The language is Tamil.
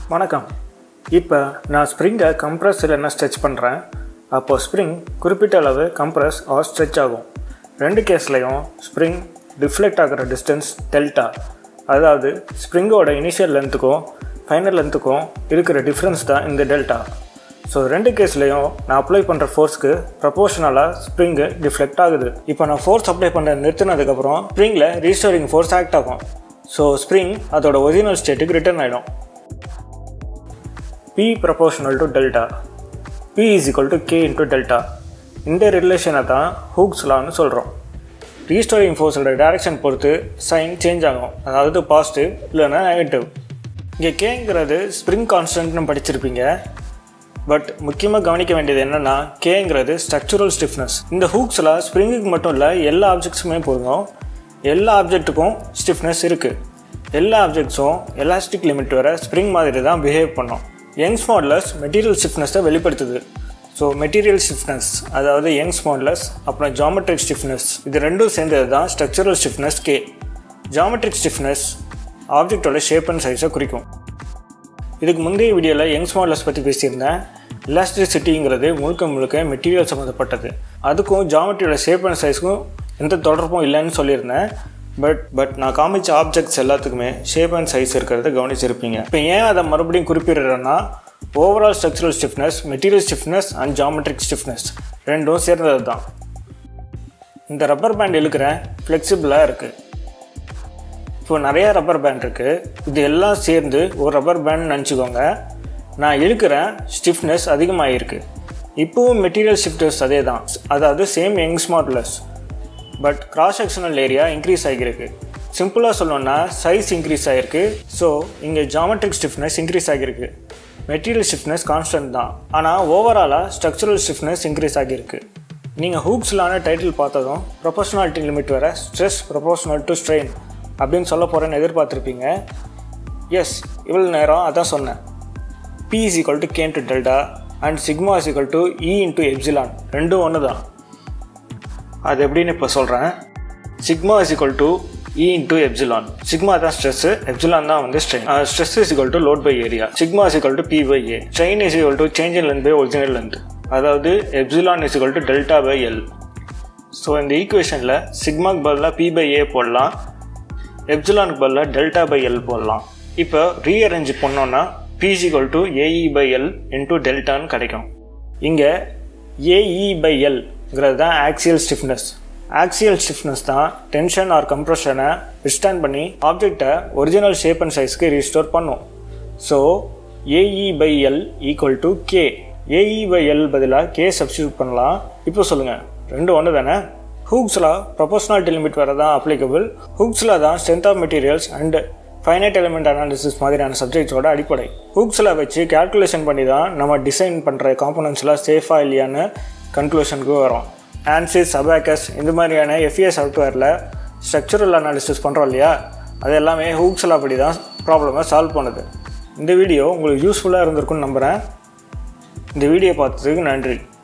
வணக்கம் இப்போ நான் ஸ்ப்ரிங்கை கம்ப்ரஸ் இல்லைன்னா ஸ்ட்ரெச் பண்ணுறேன் அப்போது ஸ்ப்ரிங் குறிப்பிட்ட அளவு கம்ப்ரஸ் ஆர் ஸ்ட்ரெச் ஆகும் ரெண்டு கேஸ்லையும் ஸ்ப்ரிங் டிஃப்ளெக்ட் ஆகிற டிஸ்டன்ஸ் டெல்டா அதாவது ஸ்ப்ரிங்கோட இனிஷியல் லென்த்துக்கும் ஃபைனல் லென்த்துக்கும் இருக்கிற டிஃப்ரென்ஸ் தான் இந்த டெல்டா ஸோ ரெண்டு கேஸ்லையும் நான் அப்ளை பண்ணுற ஃபோர்ஸ்க்கு ப்ரப்போர்ஷனலாக ஸ்ப்ரிங்கு டிஃப்ளெக்ட் ஆகுது இப்போ நான் ஃபோர்ஸ் அப்ளை பண்ண நிறுத்தினதுக்கப்புறம் ஸ்ப்ரிங்கில் ரீஸ்டோரிங் ஃபோர்ஸ் ஆக்ட் ஆகும் ஸோ ஸ்ப்ரிங் அதோட ஒரிஜினல் ஸ்டேட்டுக்கு ரிட்டர்ன் ஆகிடும் P proportional to delta P is equal to K into delta இந்த ரிலேஷனை தான் ஹூக்ஸ் லான்னு சொல்கிறோம் ரீஸ்டோரிங் ஃபோர்ஸோட டைரக்ஷன் பொறுத்து சைன் சேஞ்ச் ஆகும் அதாவது பாசிட்டிவ் இல்லைன்னா நெகட்டிவ் இங்கே கேங்கிறது ஸ்ப்ரிங் கான்ஸ்டன்ட்னு படிச்சிருப்பீங்க பட் முக்கியமாக கவனிக்க வேண்டியது என்னென்னா கேங்கிறது ஸ்ட்ரக்சுரல் ஸ்டிஃப்னஸ் இந்த ஹூக்ஸில் ஸ்ப்ரிங்குக்கு மட்டும் இல்லை எல்லா ஆப்ஜெக்ட்ஸுமே பொருந்தும் எல்லா ஆப்ஜெக்ட்டுக்கும் ஸ்டிஃப்னஸ் இருக்குது எல்லா ஆப்ஜெக்ட்ஸும் எலாஸ்டிக் லிமிட் வர ஸ்ப்ரிங் மாதிரி தான் பிஹேவ் பண்ணும் யங்ஸ் மாடலஸ் மெட்டீரியல் ஸ்டிஃப்னஸை வெளிப்படுத்துது ஸோ மெட்டீரியல் ஸ்டிஃப்னஸ் அதாவது யங்ஸ் மாடலஸ் அப்புறம் ஜாமெட்ரிக் ஸ்டிஃப்னஸ் இது ரெண்டும் சேர்ந்தது தான் structural stiffness K geometric stiffness ஆப்ஜெக்டோட ஷேப் அண்ட் சைஸை குறிக்கும் இதுக்கு முந்தைய வீடியோவில் யங்ஸ் மாடலஸ் பற்றி பேசியிருந்தேன் எலாஸ்டிசிட்டிங்கிறது முழுக்க முழுக்க மெட்டீரியல் சம்மந்தப்பட்டது அதுக்கும் ஜாமெட்ரியோட ஷேப் அண்ட் சைஸ்க்கும் எந்த தொடர்பும் இல்லைன்னு சொல்லியிருந்தேன் பட் பட் நான் காமிச்ச ஆப்ஜெக்ட்ஸ் எல்லாத்துக்குமே ஷேப் அண்ட் சைஸ் இருக்கிறத கவனிச்சிருப்பீங்க இப்போ ஏன் அதை மறுபடியும் குறிப்பிடுறேன்னா overall structural stiffness material stiffness and geometric stiffness ரெண்டும் சேர்ந்தது தான் இந்த ரப்பர் பேண்ட் இழுக்கிறேன் ஃப்ளெக்சிபிளாக இருக்குது இப்போ நிறைய ரப்பர் பேண்ட் இருக்குது இது எல்லாம் சேர்ந்து ஒரு ரப்பர் பேண்ட் நினச்சிக்கோங்க நான் இழுக்கிறேன் ஸ்டிஃப்னஸ் அதிகமாகிருக்கு இப்போவும் மெட்டீரியல் ஸ்டிஃப்னஸ் அதே தான் அதாவது same Young's modulus but cross sectional area increase ஆகியிருக்கு சிம்பிளாக சொல்லணும்னா சைஸ் இன்க்ரீஸ் ஆகிருக்கு ஸோ இங்கே ஜாமெட்ரிக் ஸ்டிஃப்னஸ் இன்க்ரீஸ் ஆகியிருக்கு மெட்டீரியல் ஸ்டிஃப்னஸ் கான்ஸ்டன்ட் தான் ஆனால் ஓவராலாக ஸ்ட்ரக்சரல் ஸ்டிஃப்னஸ் இன்க்ரீஸ் ஆகியிருக்கு நீங்கள் ஹூக்ஸ்லான டைட்டில் பார்த்ததும் ப்ரொபோஷனாலிட்டி லிமிட் வர ஸ்ட்ரெஸ் ப்ரொபோஷனல் டு ஸ்ட்ரெயின் அப்படின்னு சொல்ல போகிறேன்னு எதிர்பார்த்துருப்பீங்க எஸ் இவ்வளோ நேரம் அதான் சொன்னேன் P is equal to K into delta and sigma is equal to E into epsilon ரெண்டும் ஒன்று தான் அது எப்படின்னு இப்போ சொல்கிறேன் sigma is equal to E into epsilon sigma தான் ஸ்ட்ரெஸ் எப்சிலான் தான் வந்து strain stress is equal to load by area sigma is equal to P by A strain is equal to change in length by original length அதாவது epsilon is equal to delta by L so இந்த ஈக்குவேஷனில் சிக்மாக்கு பதிலாக பி பை ஏ போடலாம் எப்சிலானுக்கு பதிலாக டெல்டா பை எல் போடலாம் இப்போ ரீஅரேஞ்ச் பண்ணோன்னா P is equal to AE by L into டெல்டான்னு கிடைக்கும் இங்கே ஏஇ பை எல்ங்கிறது தான் ஆக்சியல் ஸ்டிஃப்னஸ் ஆக்சியல் ஸ்டிஃப்னஸ் தான் டென்ஷன் ஆர் கம்ப்ரெஷனை விஸ்டாண்ட் பண்ணி ஆப்ஜெக்டை ஒரிஜினல் ஷேப் அண்ட் சைஸ்க்கு ரீஸ்டோர் பண்ணும் so AE by L equal to K AE by L பதிலாக கே சப்ஸ்டியூட் பண்ணலாம் இப்போ சொல்லுங்கள் ரெண்டு ஒன்று தானே ஹூக்ஸில் ப்ரொபோஷனாலிட்டி லிமிட் வர தான் அப்ளிகபிள் ஹூக்ஸில் தான் strength of materials and finite element analysis மாதிரியான சப்ஜெக்ட்ஸோட அடிப்படை ஹூக்ஸில் வச்சு கேல்குலேஷன் பண்ணி தான் நம்ம டிசைன் பண்ணுற காம்பனன்ட்ஸ்லாம் சேஃபாக இல்லையான்னு கன்க்ளூஷனுக்கு வரோம் ஆன்சிஸ் அபாக்கஸ் இந்த மாதிரியான எஃப்ஏ சாஃப்ட்வேரில் ஸ்ட்ரக்சரல் அனாலிசிஸ் பண்ணுறோம் இல்லையா அது எல்லாமே ஹூக்ஸில் அப்படி தான் ப்ராப்ளமை சால்வ் பண்ணுது இந்த வீடியோ உங்களுக்கு யூஸ்ஃபுல்லாக இருந்திருக்குன்னு நம்புகிறேன் இந்த வீடியோ பார்த்ததுக்கு நன்றி